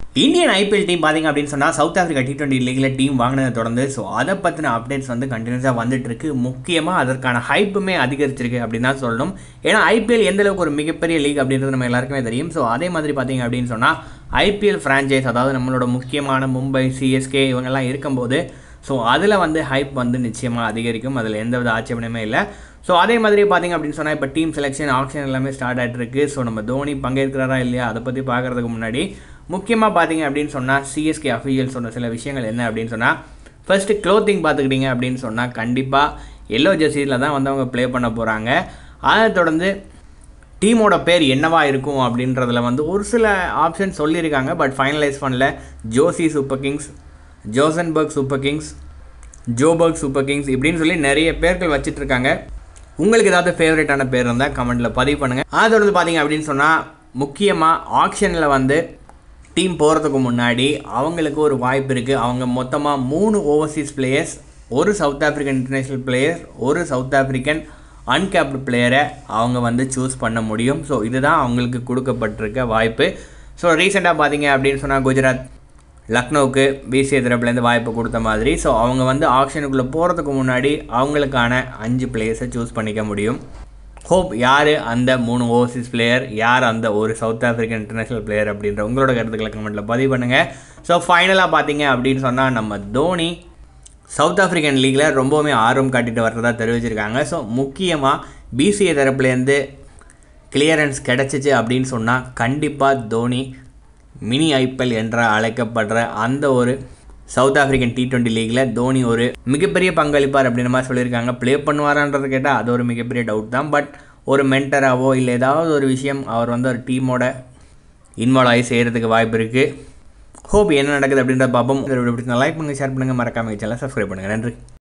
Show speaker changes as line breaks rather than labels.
Indian IPL team பார்த்தீங்க அப்படின்னு சொன்னால் சவுத் ஆஃப்ரிக்கா டி டுவெண்ட்டி லீக்கில் டீம் வாங்கினதை தொடர்ந்து ஸோ அதை பற்றின அப்டேட்ஸ் வந்து கண்டினியூஸாக வந்துட்டு இருக்கு முக்கியமாக அதற்கான ஹைப்புமே அதிகரிச்சிருக்கு அப்படின்னு தான் சொல்லணும் ஏன்னா ஐபிஎல் எந்த அளவுக்கு ஒரு மிகப்பெரிய லீக் அப்படின்றது நம்ம எல்லாருக்குமே தெரியும் ஸோ அதே மாதிரி பார்த்தீங்க அப்படின்னு சொன்னால் ஐபிஎல் ஃப்ரான்ச்சைஸ் அதாவது நம்மளோட முக்கியமான மும்பை சிஎஸ்கே இவங்கெல்லாம் இருக்கும்போது ஸோ அதில் வந்து ஹைப் வந்து நிச்சயமாக அதிகரிக்கும் அதில் எந்த வித ஆட்சேபனமே இல்லை ஸோ அதே மாதிரி பார்த்தீங்க அப்படின்னு சொன்னால் இப்போ டீம் செலெக்ஷன் ஆப்ஷன் எல்லாமே ஸ்டார்ட் ஆகிட்டு இருக்கு ஸோ நம்ம தோனி பங்கேற்கிறாரா இல்லையா அதை பற்றி பார்க்குறதுக்கு முன்னாடி முக்கியமாக பார்த்தீங்க அப்படின்னு சொன்னால் சிஎஸ்கே அஃபீஷியல் சொன்ன சில விஷயங்கள் என்ன அப்படின்னு சொன்னால் ஃபர்ஸ்ட்டு க்ளோத்திங் பார்த்துக்கிட்டீங்க அப்படின்னு சொன்னால் கண்டிப்பாக எல்லோ ஜெர்சியில் தான் வந்து அவங்க ப்ளே பண்ண போகிறாங்க அதை தொடர்ந்து டீமோட பேர் என்னவா இருக்கும் அப்படின்றதுல வந்து ஒரு சில ஆப்ஷன் சொல்லியிருக்காங்க பட் ஃபைனலைஸ் பண்ணல Jozi super kings Johannesburg super kings Joburg super kings இப்படின்னு சொல்லி நிறைய பேர்கள் வச்சிட்டு இருக்காங்க உங்களுக்கு ஏதாவது ஃபேவரட்டான பேர் இருந்தால் கமெண்ட்டில் பதிவு பண்ணுங்கள் அதை தொடர்ந்து பார்த்தீங்க அப்படின்னு சொன்னால் முக்கியமாக ஆக்ஷனில் வந்து டீம் போகிறதுக்கு முன்னாடி அவங்களுக்கு ஒரு வாய்ப்பு இருக்குது அவங்க மொத்தமாக மூணு ஓவர்சீஸ் பிளேயர்ஸ் ஒரு சவுத் ஆஃப்ரிக்கன் இன்டர்நேஷ்னல் பிளேயர் ஒரு சவுத் ஆஃப்ரிக்கன் அன்கேப்டு பிளேயரை அவங்க வந்து சூஸ் பண்ண முடியும் ஸோ இதுதான் அவங்களுக்கு கொடுக்கப்பட்டிருக்க வாய்ப்பு ஸோ ரீசெண்டாக பார்த்தீங்க அப்படின்னு சொன்னால் குஜராத் லக்னோவுக்கு பிசிஏ தரப்புலேருந்து வாய்ப்பு கொடுத்த மாதிரி ஸோ அவங்க வந்து ஆக்ஷனுக்குள்ளே போகிறதுக்கு முன்னாடி அவங்களுக்கான அஞ்சு பிளேயர்ஸை சூஸ் பண்ணிக்க முடியும் ஹோப் யார் அந்த மூணு ஓவர்சீஸ் பிளேயர் யார் அந்த ஒரு சவுத் ஆஃப்ரிக்கன் இன்டர்நேஷ்னல் பிளேயர் அப்படின்ற உங்களோட கருத்துக்களை கமெண்ட்டில் பதிவு பண்ணுங்கள் ஸோ ஃபைனலாக பார்த்தீங்க அப்படின்னு சொன்னால் நம்ம தோனி சவுத் ஆஃப்ரிக்கன் லீக்கில் ரொம்பவுமே ஆர்வம் காட்டிட்டு வர்றதா தெரிவிச்சிருக்காங்க ஸோ முக்கியமாக பிசிஏ தரப்புலேருந்து கிளியரன்ஸ் கிடச்சிச்சு அப்படின்னு சொன்னால் கண்டிப்பாக தோனி மினி ஐபிஎல் என்ற அழைக்கப்படுற அந்த ஒரு சவுத் ஆஃப்ரிக்கன் டி டுவெண்ட்டி லீக்கில் தோனி ஒரு மிகப்பெரிய பங்களிப்பார் அப்படின்ற மாதிரி சொல்லியிருக்காங்க ப்ளே பண்ணுவாரான்றது கேட்டால் அது ஒரு மிகப்பெரிய டவுட் தான் பட் ஒரு மென்டராகவோ இல்லை ஏதாவது ஒரு விஷயம் அவர் வந்து ஒரு டீமோட இன்வால்வ் ஆகி செய்கிறதுக்கு வாய்ப்பு இருக்குது ஹோப் என்ன நடக்குது அப்படின்றத பார்ப்போம் லைக் பண்ணுங்கள் ஷேர் பண்ணுங்கள் மறக்காம சேனலை சப்ஸ்கிரைப் பண்ணுங்கள் நன்றி